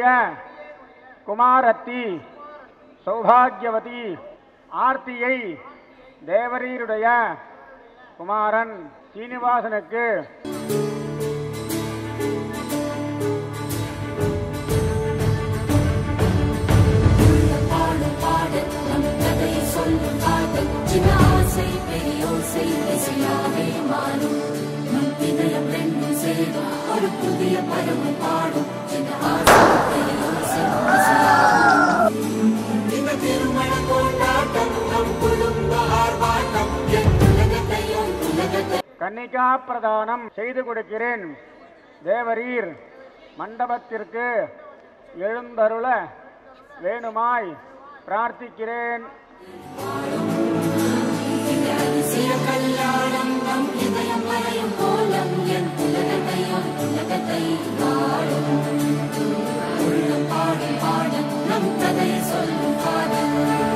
குமாரத்தி சௌபாகியவதி ஆர்த்தியை தேவரீருடைய குமாரன் சீனிவாசனுக்கு பாடும் பாடல் நம் கதையை சொல்லும் காதல் சின்ன ஆசை பெரியோசை இசையாவே மாறும் நம் இதயம் ரெண்டும் சேரும் ஒரு புதிய பருவம் பாடும் சின்ன ஆசை பெரியோசை இசையாகும் இந்த திருமண கொண்டாட்டம் நம் குடும்ப ஆர்ப்பாட்டம் என் உலகத்தையும் உலகத்தை கன்னிகா பிரதானம் செய்து கொடுக்கிறேன் தேவரீர் மண்டபத்திற்கு எழுந்தருள வேணுமாய் பிரார்த்திக்கிறேன் அதிசய கல்யாணம் நம் இதயம் வரையும் கோலம் என் உலகத்தையும் உலகத்தை பாடும் உள்ளம் பாடும் பாடும் நம் கதையை சொல்லும் காதல்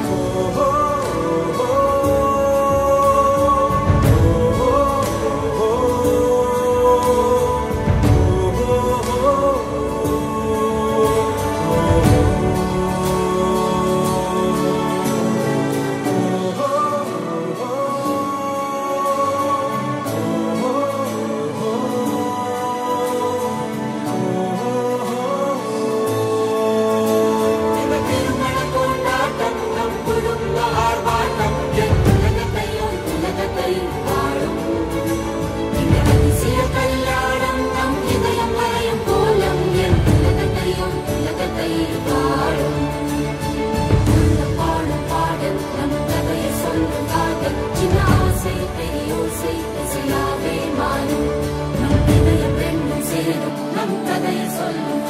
இந்த திருமண கொண்டாட்டம் நம் குடும்ப ஆர்ப்பாட்டம் என் உலகத்தையும் உலகத்தை பாடும் இந்த அதிசய கல்யாணம் நம் இதயம் வரையும் கோலம் என் உலகத்தையும் உலகத்தை பாடும் உள்ளம் பாடும் பாடல் நம் கதையை சொல்லும் காதல் சின்ன ஆசை பெரியோசை இசையாவே மாறும் நம் இதயம் ரெண்டும் சேரும் நம் கதையை சொல்லும்